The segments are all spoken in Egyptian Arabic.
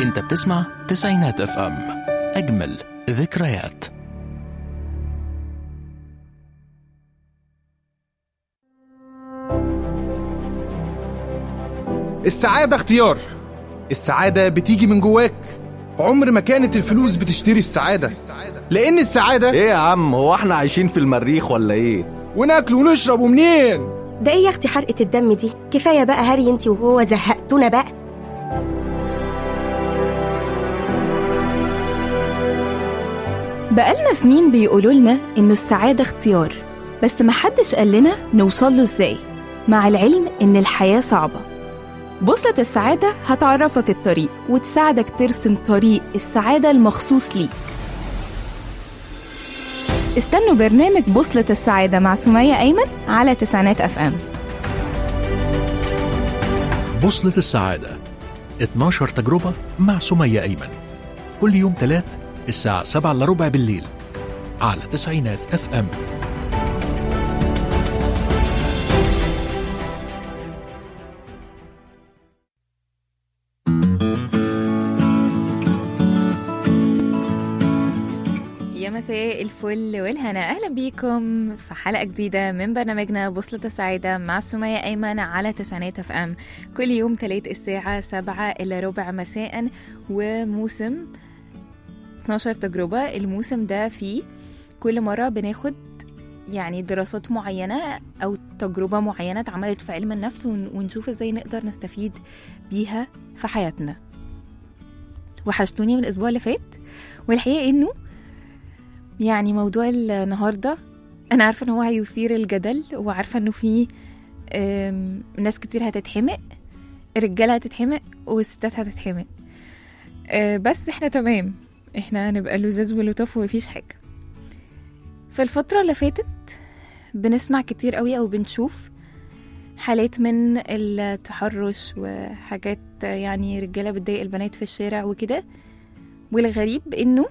انت بتسمع تسعينات اف ام اجمل ذكريات السعادة اختيار السعادة بتيجي من جواك عمر ما كانت الفلوس بتشتري السعادة لأن السعادة ايه يا عم هو احنا عايشين في المريخ ولا ايه وناكل ونشرب ومنين ده ايه يا اختي حرقة الدم دي كفاية بقى هري انتي وهو زهقتونا بقى بقالنا سنين بيقولوا لنا إنه السعادة اختيار بس محدش قال لنا نوصل له إزاي مع العلم إن الحياة صعبة بوصلة السعادة هتعرفك الطريق وتساعدك ترسم طريق السعادة المخصوص ليك استنوا برنامج بوصلة السعادة مع سمية أيمن على تسعينات أف أم بوصلة السعادة 12 تجربة مع سمية أيمن كل يوم تلات الساعة 7 إلا ربع بالليل على تسعينات اف ام يا مساء الفل والهنا اهلا بيكم في حلقه جديده من برنامجنا بوصله السعاده مع سميه ايمن على تسعينات اف ام كل يوم تلات الساعه سبعة الا ربع مساء وموسم 12 تجربه الموسم ده فيه كل مره بناخد يعني دراسات معينة أو تجربة معينة اتعملت في علم النفس ون- ونشوف ازاي نقدر نستفيد بيها في حياتنا وحشتوني من الأسبوع اللي فات والحقيقة إنه يعني موضوع النهارده انا عارفه ان هو هيثير الجدل وعارفه انه في آم، ناس كتير هتتحمق الرجاله هتتحمق والستات هتتحمق آه، بس احنا تمام احنا هنبقى لزاز ولطاف ومفيش حاجه في الفتره اللي فاتت بنسمع كتير قوي او بنشوف حالات من التحرش وحاجات يعني رجاله بتضايق البنات في الشارع وكده والغريب انه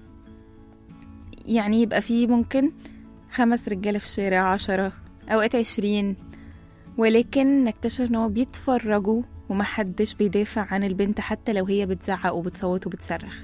يعني يبقى في ممكن خمس رجالة في الشارع عشرة أوقات عشرين ولكن نكتشف ان هو بيتفرجوا ومحدش بيدافع عن البنت حتى لو هي بتزعق وبتصوت وبتصرخ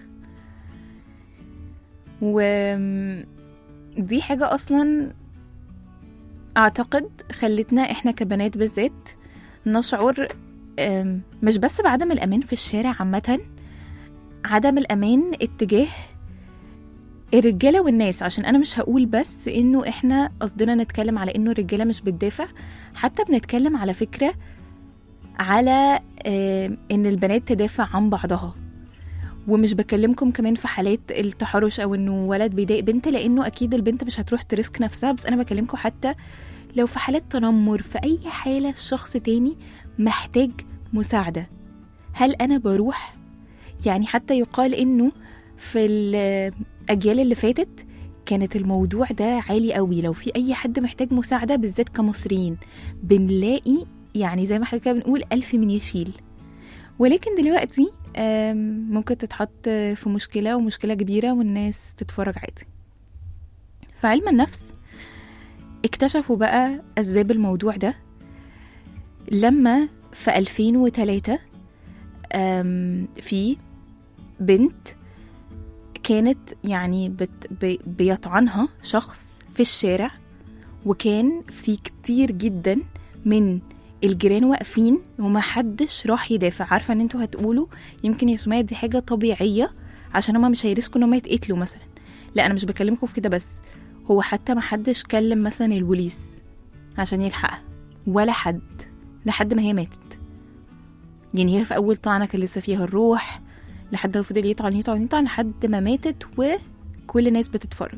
و دي حاجة أصلا أعتقد خلتنا إحنا كبنات بالذات نشعر أم، مش بس بعدم الأمان في الشارع عامة عدم الأمان اتجاه الرجاله والناس عشان انا مش هقول بس انه احنا قصدنا نتكلم على انه الرجاله مش بتدافع حتى بنتكلم على فكره على آه، ان البنات تدافع عن بعضها ومش بكلمكم كمان في حالات التحرش او انه ولد بيضايق بنت لانه اكيد البنت مش هتروح تريسك نفسها بس انا بكلمكم حتى لو في حالات تنمر في اي حاله شخص تاني محتاج مساعده هل انا بروح يعني حتى يقال انه في الاجيال اللي فاتت كانت الموضوع ده عالي قوي لو في اي حد محتاج مساعده بالذات كمصريين بنلاقي يعني زي ما احنا كده بنقول الف من يشيل ولكن دلوقتي آم، ممكن تتحط في مشكله ومشكله كبيره والناس تتفرج عادي في علم النفس اكتشفوا بقى اسباب الموضوع ده لما في 2003 آم، في بنت كانت يعني بت بي بيطعنها شخص في الشارع وكان في كتير جدا من الجيران واقفين ومحدش راح يدافع عارفه ان انتوا هتقولوا يمكن يا سمية دي حاجه طبيعيه عشان هما مش هيرسكوا ان هما يتقتلوا مثلا لا انا مش بكلمكم في كده بس هو حتى محدش كلم مثلا البوليس عشان يلحقها ولا حد لحد ما هي ماتت يعني هي في اول طعنه كان لسه فيها الروح لحد ما فضل يطعن يطعن يطعن لحد ما ماتت وكل الناس بتتفرج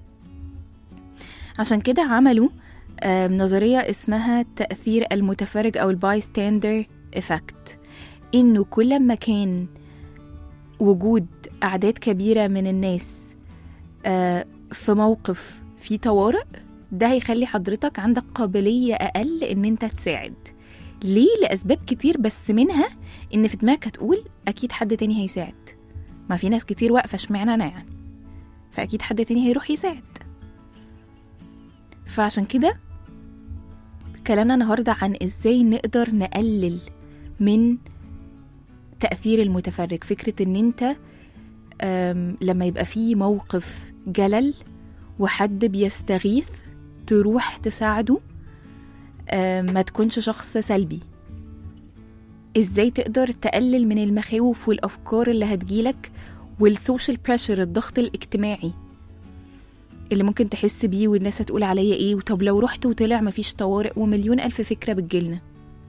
عشان كده عملوا آم، نظرية اسمها تأثير المتفرج أو الباي ستاندر إفكت إنه كل ما كان وجود أعداد كبيرة من الناس آه، في موقف فيه طوارئ ده هيخلي حضرتك عندك قابلية أقل إن أنت تساعد ليه لأسباب كتير بس منها إن في دماغك هتقول أكيد حد تاني هيساعد ما في ناس كتير واقفة اشمعنى أنا يعني فأكيد حد تاني هيروح يساعد فعشان كده كلامنا النهاردة عن إزاي نقدر نقلل من التأثير المتفرج فكرة ان انت أم، لما يبقى في موقف جلل وحد بيستغيث تروح تساعده أم، ما تكونش شخص سلبي ازاي تقدر تقلل من المخاوف والافكار اللي هتجيلك والسوشيال بريشر الضغط الاجتماعي اللي ممكن تحس بيه والناس هتقول عليا ايه وطب لو رحت وطلع مفيش طوارئ ومليون الف فكره بتجيلنا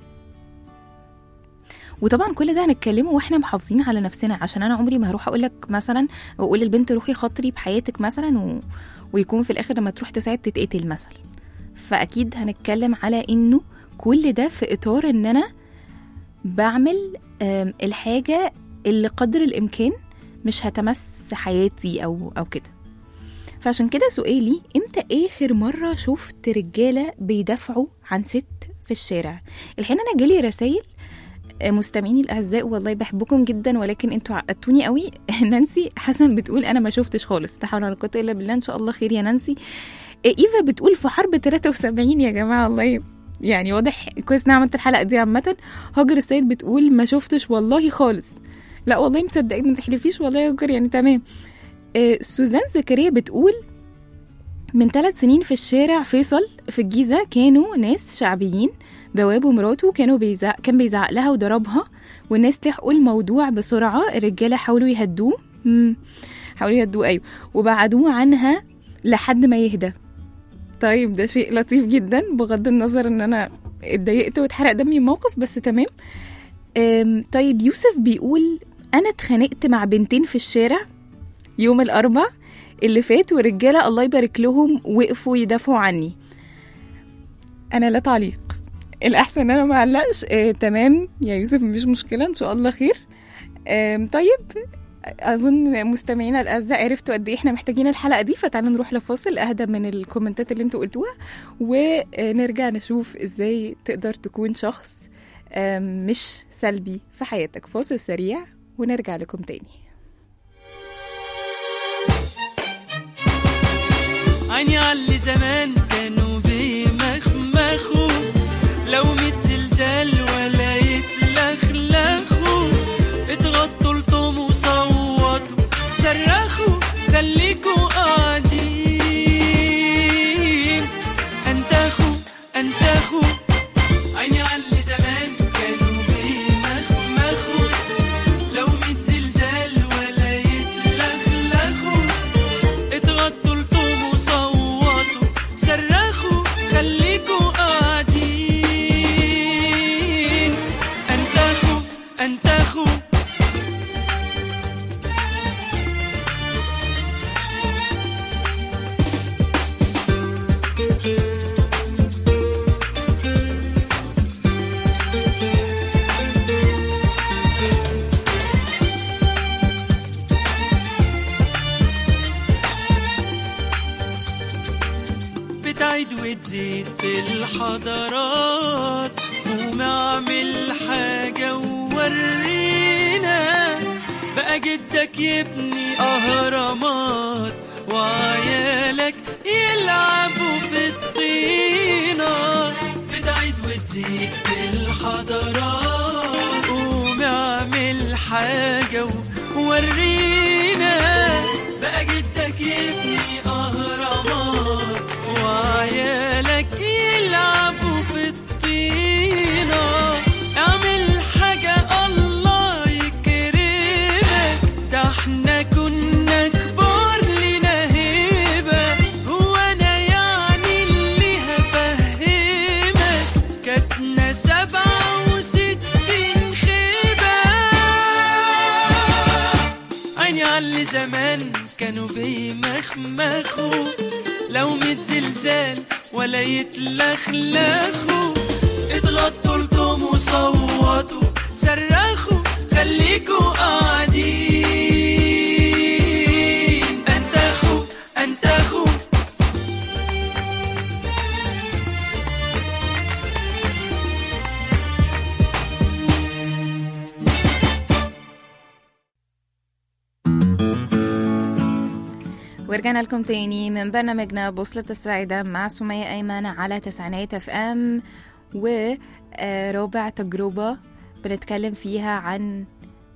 وطبعا كل ده هنتكلمه واحنا محافظين على نفسنا عشان انا عمري ما هروح اقول لك مثلا واقول للبنت روحي خاطري بحياتك مثلا و... ويكون في الاخر لما تروح تساعد تتقتل مثلا فاكيد هنتكلم على انه كل ده في اطار ان انا بعمل آم، الحاجه اللي قدر الامكان مش هتمس حياتي او او كده فعشان كده سؤالي امتى اخر مره شفت رجاله بيدافعوا عن ست في الشارع الحين انا جالي رسائل مستمعيني الاعزاء والله بحبكم جدا ولكن انتوا عقدتوني قوي نانسي حسن بتقول انا ما شفتش خالص لا حول ولا قوه الا بالله ان شاء الله خير يا نانسي ايفا بتقول في حرب 73 يا جماعه الله يعني واضح كويس اني عملت الحلقه دي عامه هاجر السيد بتقول ما شفتش والله خالص لا والله مصدقين ما تحلفيش والله يا هاجر يعني تمام آه، سوزان زكريا بتقول من ثلاث سنين في الشارع فيصل في الجيزة كانوا ناس شعبيين بواب ومراته كانوا بيزعق كان بيزعق لها وضربها والناس لحقوا الموضوع بسرعة الرجالة حاولوا يهدوه مم. حاولوا يهدوه أيوه وبعدوه عنها لحد ما يهدى طيب ده شيء لطيف جدا بغض النظر ان انا اتضايقت واتحرق دمي الموقف بس تمام أم، طيب يوسف بيقول انا اتخانقت مع بنتين في الشارع يوم الاربع اللي فات والرجاله الله يبارك لهم وقفوا يدافعوا عني انا لا تعليق الاحسن ان انا ما اعلقش آه تمام يا يوسف مفيش مشكله ان شاء الله خير آم، طيب اظن مستمعينا الاعزاء عرفتوا قد ايه احنا محتاجين الحلقه دي فتعالوا نروح لفاصل اهدى من الكومنتات اللي انتوا قلتوها ونرجع نشوف ازاي تقدر تكون شخص آم، مش سلبي في حياتك فاصل سريع ونرجع لكم تاني عيني عاللي زمان كانوا بيمخمخوا لو ميت زلزال ولا يتلخلخوا اتغطوا لطم وصوتوا صرخوا خليكوا قاعدين انتخوا انتخوا عيني عاللي زمان كانوا بيمخمخوا لو ميت زلزال ولا يتلخلخوا اتغطوا لطوم وصوتوا صرخوا خليكوا قاعدين انتخوا انتخوا بتعيد وتزيد في الحضارات قوم اعمل حاجة وورينا بقى جدك يبني أهرامات وعيالك يلعبوا في الطينة بتعيد وتزيد في الحضارات قوم اعمل حاجة وورينا بقى جدك يبني أهرامات وعيالك يلعبوا في الطينة اعمل حاجة الله يكرمك ده احنا كنا كبار لنا هيبة هو انا يعني اللي هفهمك كاتنا سبعة وستين خيبة عيني عاللي زمان كانوا بيمخمخوا لو ميت زلزال ولا يتلخلخوا اتغطوا لكم وصوتوا صرخوا خليكوا قاعدين انتخوا انتخوا ورجعنا لكم تاني من برنامجنا بوصلة السعيدة مع سمية أيمن على تسعينات اف ام ورابع تجربة بنتكلم فيها عن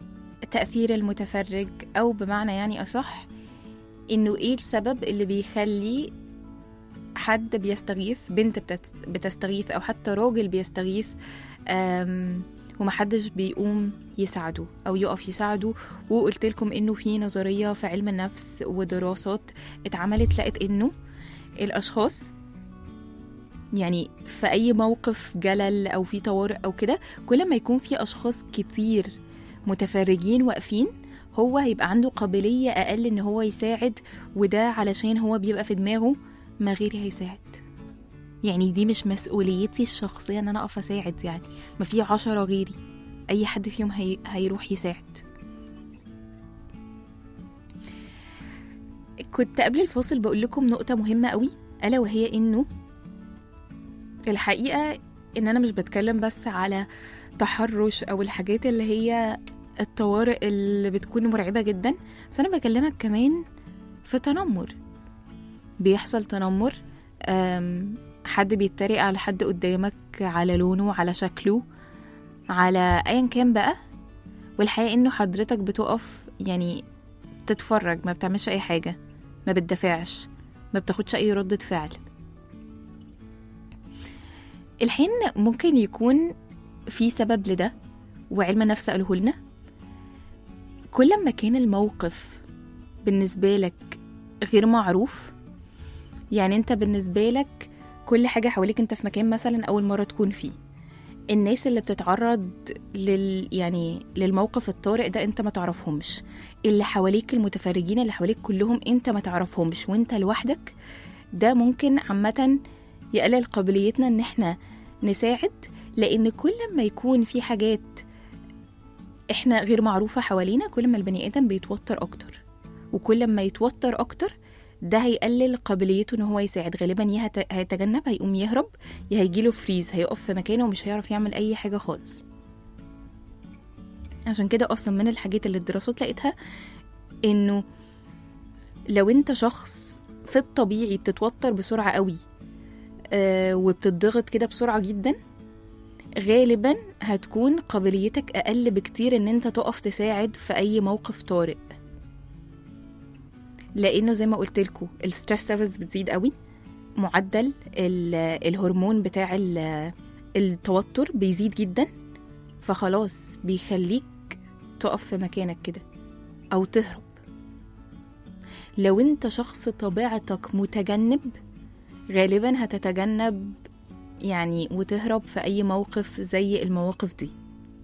تأثير المتفرج أو بمعنى يعني أصح إنه إيه السبب اللي بيخلي حد بيستغيث بنت بتس- بتستغيث أو حتى راجل بيستغيث أم، ومحدش بيقوم يساعده أو يقف يساعده وقلت لكم إنه في نظرية في علم النفس ودراسات اتعملت لقت إنه الأشخاص يعني في أي موقف جلل أو في طوارئ أو كده كل ما يكون في أشخاص كتير متفرجين واقفين هو هيبقى عنده قابلية أقل إن هو يساعد وده علشان هو بيبقى في دماغه ما غيري هيساعد يعني دي مش مسؤوليتي الشخصية إن أنا أقف أساعد يعني ما في عشرة غيري أي حد فيهم هي... هيروح يساعد كنت قبل الفاصل بقول لكم نقطة مهمة قوي ألا وهي إنه الحقيقة إن أنا مش بتكلم بس على تحرش أو الحاجات اللي هي الطوارئ اللي بتكون مرعبة جدا بس أنا بكلمك كمان في تنمر بيحصل تنمر أم، حد بيتريق على حد قدامك على لونه على شكله على أيا كان بقى والحقيقة إنه حضرتك بتقف يعني تتفرج ما بتعملش أي حاجة ما بتدافعش ما بتاخدش أي ردة فعل الحين ممكن يكون في سبب لده وعلم النفس قاله لنا كل ما كان الموقف بالنسبة لك غير معروف يعني انت بالنسبة لك كل حاجة حواليك انت في مكان مثلا أول مرة تكون فيه الناس اللي بتتعرض لل يعني للموقف الطارئ ده انت ما تعرفهمش اللي حواليك المتفرجين اللي حواليك كلهم انت ما تعرفهمش وانت لوحدك ده ممكن عامة يقلل قابليتنا ان احنا نساعد لان كل ما يكون في حاجات احنا غير معروفة حوالينا كل ما البني ادم بيتوتر اكتر وكل ما يتوتر اكتر ده هيقلل قابليته ان هو يساعد غالبا يا هت- هيتجنب هيقوم يهرب يا هيجيله فريز هيقف في مكانه ومش هيعرف يعمل اي حاجة خالص عشان كده اصلا من الحاجات اللي الدراسات لقيتها انه لو انت شخص في الطبيعي بتتوتر بسرعة قوي آه وبتضغط كده بسرعة جدا غالبا هتكون قابليتك أقل بكتير إن أنت تقف تساعد في أي موقف طارئ لأنه زي ما قلت لكم الستريس ليفلز بتزيد قوي معدل ال- الهرمون بتاع ال- التوتر بيزيد جدا فخلاص بيخليك تقف في مكانك كده أو تهرب لو انت شخص طبيعتك متجنب غالبا هتتجنب يعني وتهرب في أي موقف زي المواقف دي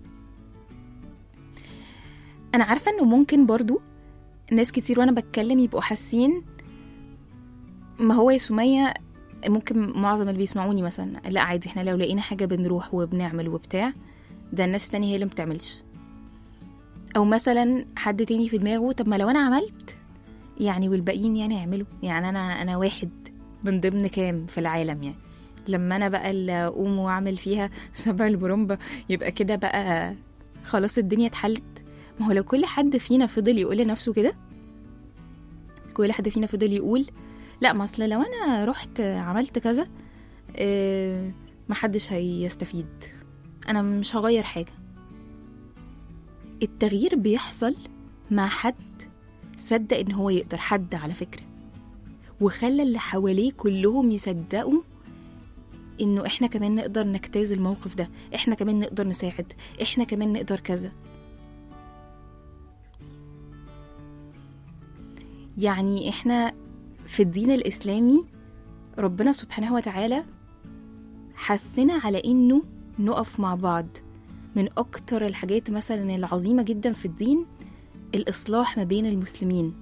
أنا عارفة إنه ممكن برضو ناس كتير وأنا بتكلم يبقوا حاسين ما هو يا سمية ممكن معظم اللي بيسمعوني مثلا لا عادي احنا لو لقينا حاجة بنروح وبنعمل وبتاع ده الناس التانية هي اللي مبتعملش أو مثلا حد تاني في دماغه طب ما لو أنا عملت يعني والباقيين يعني يعملوا يعني أنا أنا واحد من ضمن كام في العالم يعني لما انا بقى اللي اقوم واعمل فيها سبع البرومبا يبقى كده بقى خلاص الدنيا اتحلت ما هو لو كل حد فينا فضل يقول لنفسه كده كل حد فينا فضل يقول لا ما اصل لو انا رحت عملت كذا آه، محدش هيستفيد انا مش هغير حاجه التغيير بيحصل مع حد صدق ان هو يقدر حد على فكره وخلى اللي حواليه كلهم يصدقوا انه احنا كمان نقدر نجتاز الموقف ده احنا كمان نقدر نساعد احنا كمان نقدر كذا يعني احنا في الدين الاسلامي ربنا سبحانه وتعالى حثنا على انه نقف مع بعض من اكتر الحاجات مثلا العظيمه جدا في الدين الاصلاح ما بين المسلمين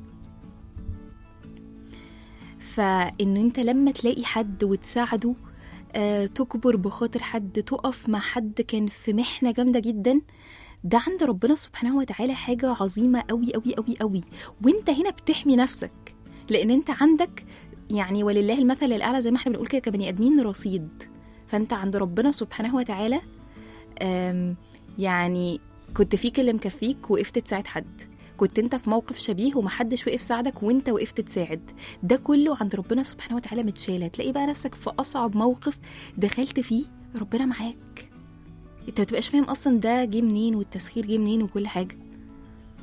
فان انت لما تلاقي حد وتساعده آه، تكبر بخاطر حد تقف مع حد كان في محنة جامدة جدا ده عند ربنا سبحانه وتعالى حاجة عظيمة قوي قوي قوي قوي وانت هنا بتحمي نفسك لان انت عندك يعني ولله المثل الاعلى زي ما احنا بنقول كده كبني ادمين رصيد فانت عند ربنا سبحانه وتعالى آم، يعني كنت فيك اللي مكفيك وقفت تساعد حد كنت انت في موقف شبيه ومحدش وقف ساعدك وانت وقفت تساعد ده كله عند ربنا سبحانه وتعالى متشال هتلاقي بقى نفسك في اصعب موقف دخلت فيه ربنا معاك انت متبقاش فاهم اصلا ده جه منين والتسخير جه منين وكل حاجه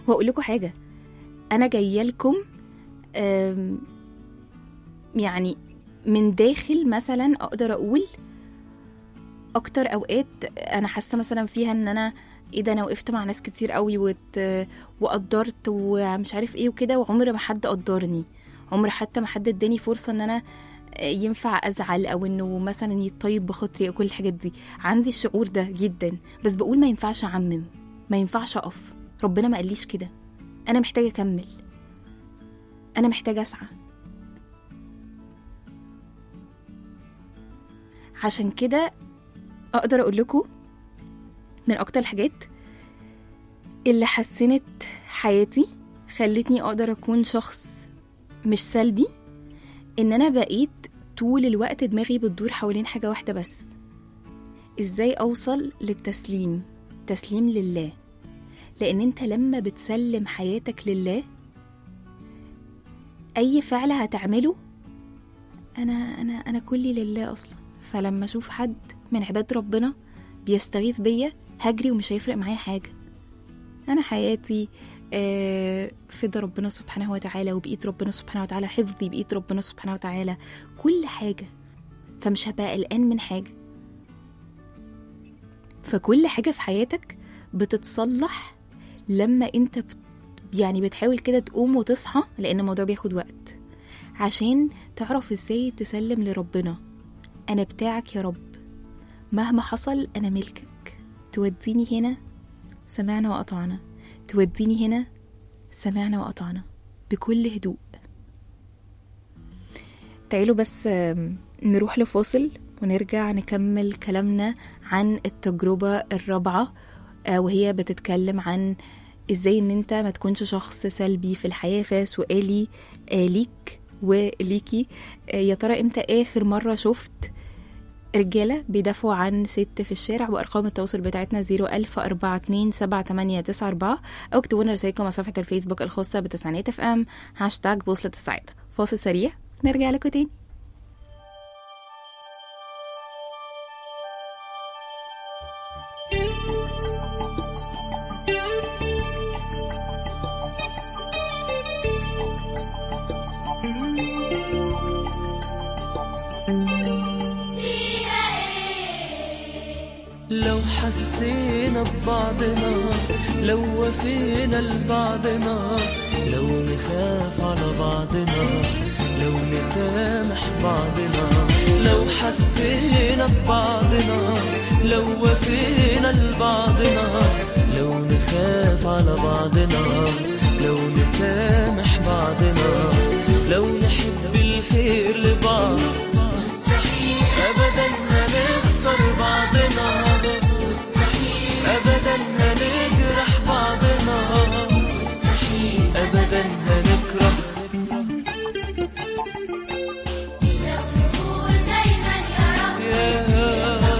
واقول لكم حاجه انا جايه لكم أم، يعني من داخل مثلا اقدر اقول اكتر اوقات انا حاسه مثلا فيها ان انا ايه ده انا وقفت مع ناس كتير قوي وت... وقدرت ومش عارف ايه وكده وعمر ما حد قدرني عمر حتى ما حد اداني فرصه ان انا ينفع ازعل او انه مثلا يطيب بخاطري او كل الحاجات دي عندي الشعور ده جدا بس بقول ما ينفعش اعمم ما ينفعش اقف ربنا ما قاليش كده انا محتاجه اكمل انا محتاجه اسعى عشان كده اقدر اقول لكم من اكتر الحاجات اللي حسنت حياتي خلتني اقدر اكون شخص مش سلبي ان انا بقيت طول الوقت دماغي بتدور حوالين حاجه واحده بس ازاي اوصل للتسليم تسليم لله لان انت لما بتسلم حياتك لله اي فعل هتعمله انا انا انا كلي لله اصلا فلما اشوف حد من عباد ربنا بيستغيث بيا هجري ومش هيفرق معايا حاجه انا حياتي آه، في ده ربنا سبحانه وتعالى وبإيد ربنا سبحانه وتعالى حفظي بإيد ربنا سبحانه وتعالى كل حاجة فمش هبقى قلقان من حاجة فكل حاجة في حياتك بتتصلح لما انت بت يعني بتحاول كده تقوم وتصحى لأن الموضوع بياخد وقت عشان تعرف ازاي تسلم لربنا أنا بتاعك يا رب مهما حصل أنا ملكك توديني هنا سمعنا وأطعنا توديني هنا سمعنا وقطعنا بكل هدوء تعالوا بس آم، نروح لفاصل ونرجع نكمل كلامنا عن التجربة الرابعة آه، وهي بتتكلم عن ازاي ان انت ما تكونش شخص سلبي في الحياة فسؤالي آه، ليك وليكي آه، يا ترى امتى اخر مرة شفت رجالة بيدافعوا عن ست في الشارع وأرقام التواصل بتاعتنا 010427894 أو اكتبوا لنا رسائلكم على صفحة الفيسبوك الخاصة بتسعينات اف ام هاشتاج بوصلة السعادة فاصل سريع نرجع لكم تاني لو حسينا ببعضنا لو وفينا لبعضنا لو نخاف على بعضنا لو نسامح بعضنا لو حسينا ببعضنا لو وفينا لبعضنا لو نخاف على بعضنا لو نسامح بعضنا لو نحب الخير لبعض مستحيل ابدا هنخسر بعضنا مستحيل ابدا هنجرح بعضنا مستحيل ابدا هنكره يا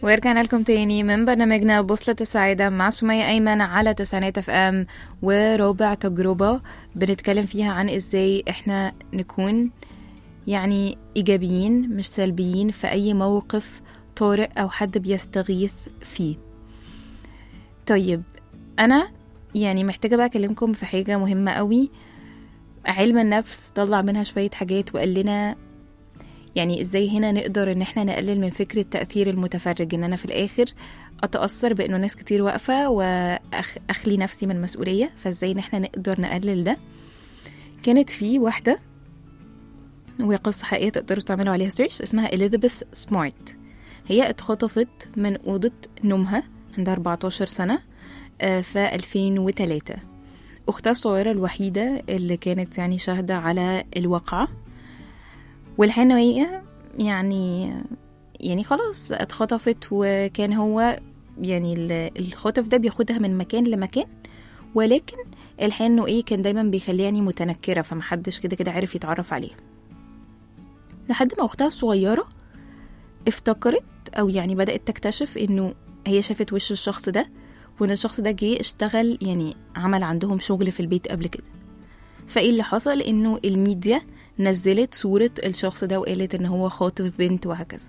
ورجعنا لكم تاني من برنامجنا بوصلة السعادة مع سمية أيمن على تسعينات اف ام ورابع تجربة بنتكلم فيها عن ازاي احنا نكون يعني إيجابيين مش سلبيين في أي موقف طارئ أو حد بيستغيث فيه طيب أنا يعني محتاجة بقى أكلمكم في حاجة مهمة قوي علم النفس طلع منها شوية حاجات وقال لنا يعني ازاي هنا نقدر ان احنا نقلل من فكرة تأثير المتفرج ان انا في الاخر اتأثر بانه ناس كتير واقفة واخلي نفسي من مسؤولية فازاي ان احنا نقدر نقلل ده كانت في واحدة وهي قصة حقيقية تقدروا تعملوا عليها سيرش اسمها إليزابيث سمارت هي اتخطفت من أوضة نومها عندها 14 سنة آه، في 2003 أختها الصغيرة الوحيدة اللي كانت يعني شاهدة على الواقعة والحقيقة إن هي يعني يعني خلاص اتخطفت وكان هو يعني ال- الخطف ده بياخدها من مكان لمكان ولكن الحقيقة انه ايه كان دايما بيخليها يعني متنكرة فمحدش كده كده عارف يتعرف عليها لحد ما اختها الصغيرة افتكرت او يعني بدأت تكتشف انه هي شافت وش الشخص ده وان الشخص ده جه اشتغل يعني عمل عندهم شغل في البيت قبل كده فايه اللي حصل انه الميديا نزلت صورة الشخص ده وقالت ان هو خاطف بنت وهكذا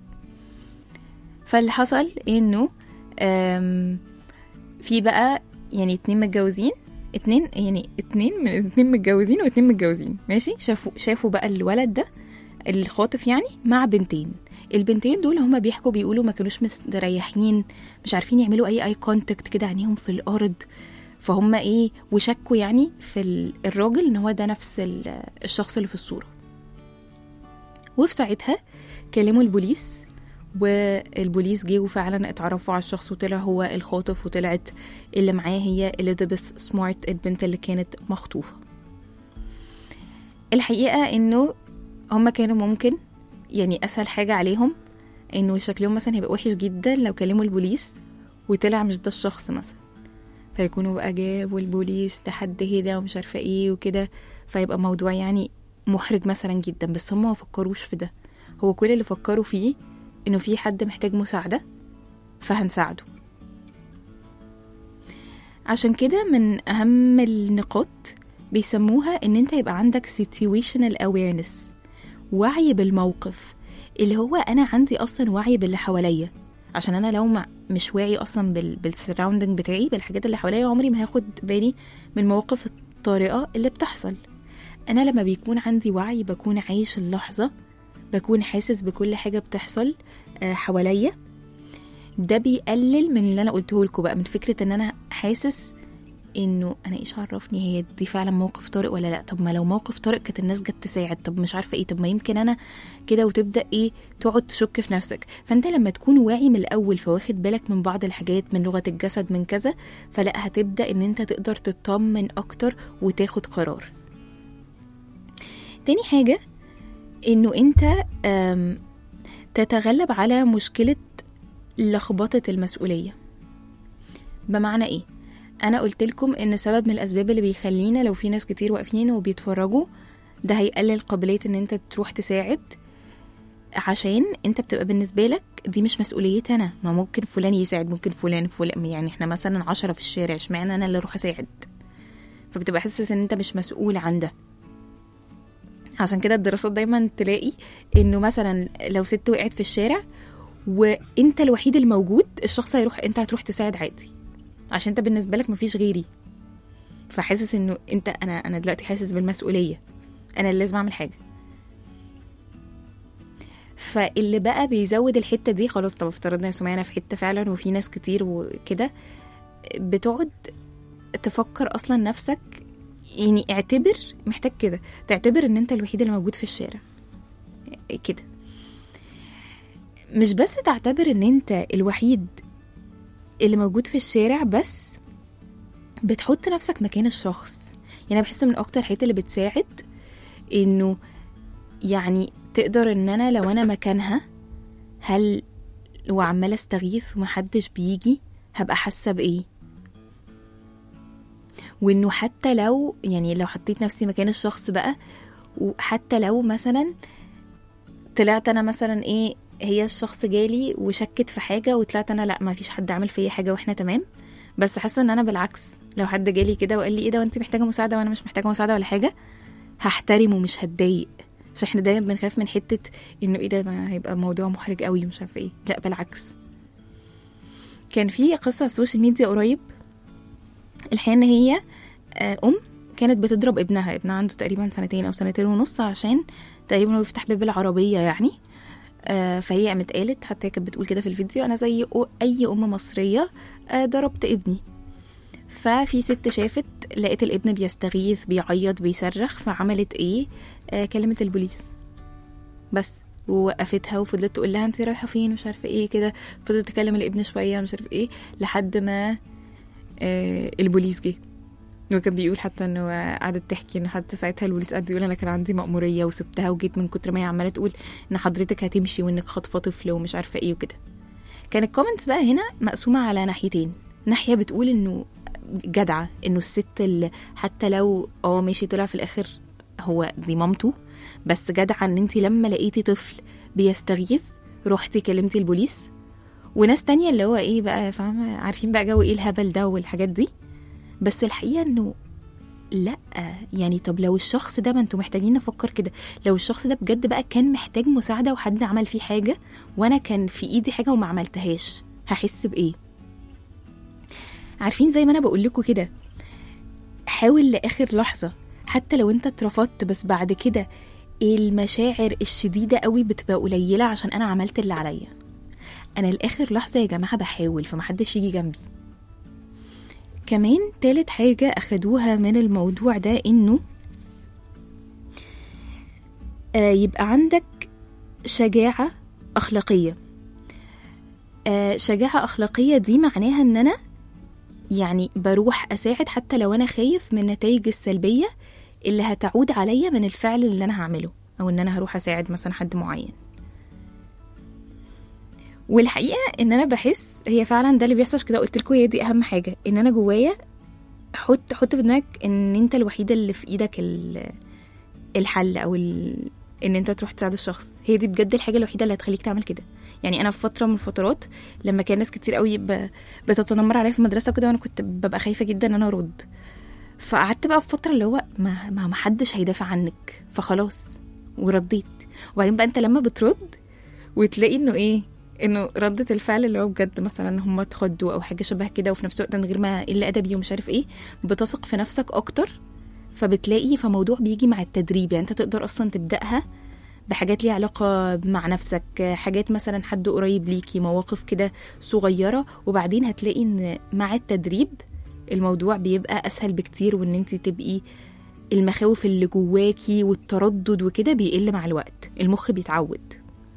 فاللي حصل انه آم، في بقى يعني اتنين متجوزين اتنين يعني اتنين من اتنين متجوزين واتنين متجوزين ماشي شافوا شافوا بقى الولد ده الخاطف يعني مع بنتين البنتين دول هما بيحكوا بيقولوا ما كانوش مستريحين مش عارفين يعملوا اي اي كونتاكت كده عينيهم في الارض فهم ايه وشكوا يعني في ال- الراجل ان هو ده نفس ال- الشخص اللي في الصوره وفي ساعتها كلموا البوليس والبوليس جه وفعلا اتعرفوا على الشخص وطلع هو الخاطف وطلعت اللي معاه هي اليزابيث سمارت البنت اللي كانت مخطوفه الحقيقه انه هما كانوا ممكن يعني اسهل حاجه عليهم انه شكلهم مثلا هيبقى وحش جدا لو كلموا البوليس وطلع مش ده الشخص مثلا فيكونوا بقى جابوا البوليس لحد هنا ومش عارفه ايه وكده فيبقى موضوع يعني محرج مثلا جدا بس هم ما فكروش في ده هو كل اللي فكروا فيه انه في حد محتاج مساعده فهنساعده عشان كده من اهم النقاط بيسموها ان انت يبقى عندك situational awareness وعي بالموقف اللي هو انا عندي اصلا وعي باللي حواليا عشان انا لو مع مش واعي اصلا بال بالسراوندنج بتاعي بالحاجات اللي حواليا عمري ما هاخد بالي من المواقف الطارئه اللي بتحصل انا لما بيكون عندي وعي بكون عايش اللحظه بكون حاسس بكل حاجه بتحصل آه، حواليا ده بيقلل من اللي انا قلته لكم بقى من فكره ان انا حاسس انه انا ايش عرفني هي دي فعلا موقف طارئ ولا لا طب ما لو موقف طارئ كانت الناس جت تساعد طب مش عارفه ايه طب ما يمكن انا كده وتبدا ايه تقعد تشك في نفسك فانت لما تكون واعي من الاول فواخد بالك من بعض الحاجات من لغه الجسد من كذا فلا هتبدا ان انت تقدر تطمن اكتر وتاخد قرار تاني حاجه انه انت آم، تتغلب على مشكله لخبطه المسؤوليه بمعنى ايه انا قلت لكم ان سبب من الاسباب اللي بيخلينا لو في ناس كتير واقفين وبيتفرجوا ده هيقلل قابليه ان انت تروح تساعد عشان انت بتبقى بالنسبه لك دي مش مسؤوليتي انا ما ممكن فلان يساعد ممكن فلان فلان يعني احنا مثلا عشرة في الشارع اشمعنى انا اللي اروح اساعد فبتبقى حاسس ان انت مش مسؤول عن ده عشان كده الدراسات دايما تلاقي انه مثلا لو ست وقعت في الشارع وانت الوحيد الموجود الشخص هيروح انت هتروح تساعد عادي عشان انت بالنسبه لك مفيش غيري فحاسس انه انت انا انا دلوقتي حاسس بالمسؤوليه انا اللي لازم اعمل حاجه فاللي بقى بيزود الحته دي خلاص طب افترضنا يا سمية انا في حته فعلا وفي ناس كتير وكده بتقعد تفكر اصلا نفسك يعني اعتبر محتاج كده تعتبر ان انت الوحيد اللي موجود في الشارع كده مش بس تعتبر ان انت الوحيد اللي موجود في الشارع بس بتحط نفسك مكان الشخص يعني أنا بحس من اكتر الحاجات اللي بتساعد انه يعني تقدر ان انا لو انا مكانها هل وعمالة استغيث ومحدش بيجي هبقى حاسة بايه وانه حتى لو يعني لو حطيت نفسي مكان الشخص بقى وحتى لو مثلا طلعت انا مثلا ايه هي الشخص جالي وشكت في حاجه وطلعت انا لا ما فيش حد عامل فيا حاجه واحنا تمام بس حاسه ان انا بالعكس لو حد جالي كده وقال لي ايه ده وانت محتاجه مساعده وانا مش محتاجه مساعده ولا حاجه هحترمه مش هتضايق عشان احنا دايما بنخاف من حته انه ايه ده ما هيبقى موضوع محرج قوي مش عارفه ايه لا بالعكس كان في قصه على السوشيال ميديا قريب الحقيقه ان هي آه، ام كانت بتضرب ابنها ابنها عنده تقريبا سنتين او سنتين ونص عشان تقريبا هو يفتح باب العربيه يعني آه، فهي قامت قالت حتى هي كانت بتقول كده في الفيديو انا زي أو- اي ام مصريه آه، ضربت ابني ففي ست شافت لقيت الابن بيستغيث بيعيط بيصرخ فعملت ايه آه كلمت البوليس بس ووقفتها وفضلت تقول لها انت رايحه فين مش عارفه ايه كده فضلت تكلم الابن شويه مش عارفه ايه لحد ما آه البوليس جه وكان بيقول حتى انه قعدت تحكي ان حتى ساعتها البوليس قعد يقول انا كان عندي مأمورية وسبتها وجيت من كتر ما هي عمالة تقول ان حضرتك هتمشي وانك خاطفة طفل ومش عارفة ايه وكده كان الكومنتس بقى هنا مقسومة على ناحيتين ناحية بتقول انه جدعة انه الست اللي حتى لو اه ماشي طلع في الاخر هو دي مامته بس جدعة ان انت لما لقيتي طفل بيستغيث رحتي كلمتي البوليس وناس تانية اللي هو ايه بقى فاهمة عارفين بقى جو ايه الهبل ده والحاجات دي بس الحقيقة انه لا يعني طب لو الشخص ده ما انتوا محتاجين نفكر كده لو الشخص ده بجد بقى كان محتاج مساعدة وحد عمل فيه حاجة وانا كان في ايدي حاجة وما عملتهاش هحس بايه عارفين زي ما انا بقول لكم كده حاول لاخر لحظة حتى لو انت اترفضت بس بعد كده المشاعر الشديدة قوي بتبقى قليلة عشان انا عملت اللي عليا انا لاخر لحظة يا جماعة بحاول فمحدش يجي جنبي كمان تالت حاجة أخدوها من الموضوع ده إنه آه يبقى عندك شجاعة أخلاقية آه شجاعة أخلاقية دي معناها إن أنا يعني بروح أساعد حتى لو أنا خايف من النتائج السلبية اللي هتعود عليا من الفعل اللي أنا هعمله أو إن أنا هروح أساعد مثلا حد معين والحقيقه ان انا بحس هي فعلا ده اللي بيحصل عشان كده قلت لكم هي دي اهم حاجه ان انا جوايا حط حط في دماغك ان انت الوحيده اللي في ايدك ال- الحل او ال... ان انت تروح تساعد الشخص هي دي بجد الحاجه الوحيده اللي هتخليك تعمل كده يعني انا في فتره من الفترات لما كان ناس كتير قوي ب... بتتنمر عليا في المدرسه وكده وانا كنت ببقى خايفه جدا ان انا ارد فقعدت بقى في فتره اللي هو ما ما ما حدش هيدافع عنك فخلاص ورديت وبعدين بقى انت لما بترد وتلاقي انه ايه انه ردة الفعل اللي هو بجد مثلا هم اتخضوا او حاجه شبه كده وفي نفس الوقت من غير ما الا ادبي ومش عارف ايه بتثق في نفسك اكتر فبتلاقي فموضوع بيجي مع التدريب يعني انت تقدر اصلا تبداها بحاجات ليها علاقة مع نفسك حاجات مثلا حد قريب ليكي مواقف كده صغيرة وبعدين هتلاقي ان مع التدريب الموضوع بيبقى اسهل بكتير وان انت تبقي المخاوف اللي جواكي والتردد وكده بيقل مع الوقت المخ بيتعود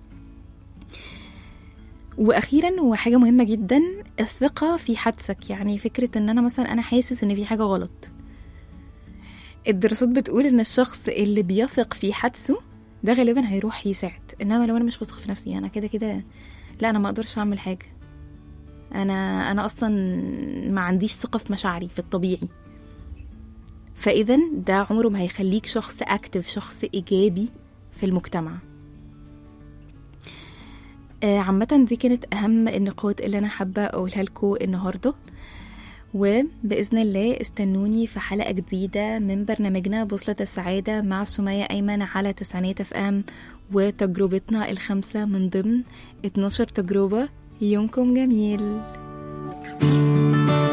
واخيرا وحاجه مهمه جدا الثقه في حدسك يعني فكره ان انا مثلا انا حاسس ان في حاجه غلط الدراسات بتقول ان الشخص اللي بيثق في حدسه ده غالبا هيروح يساعد انما لو انا مش واثق في نفسي انا كده كده لا انا ما اقدرش اعمل حاجه انا انا اصلا ما عنديش ثقه في مشاعري في الطبيعي فاذا ده عمره ما هيخليك شخص اكتف شخص ايجابي في المجتمع آه، عامة دي كانت أهم النقاط اللي أنا حابة أقولها لكم النهاردة وبإذن الله استنوني في حلقة جديدة من برنامجنا بوصلة السعادة مع سمية أيمن على تسعينات اف ام وتجربتنا الخامسة من ضمن 12 تجربة يومكم جميل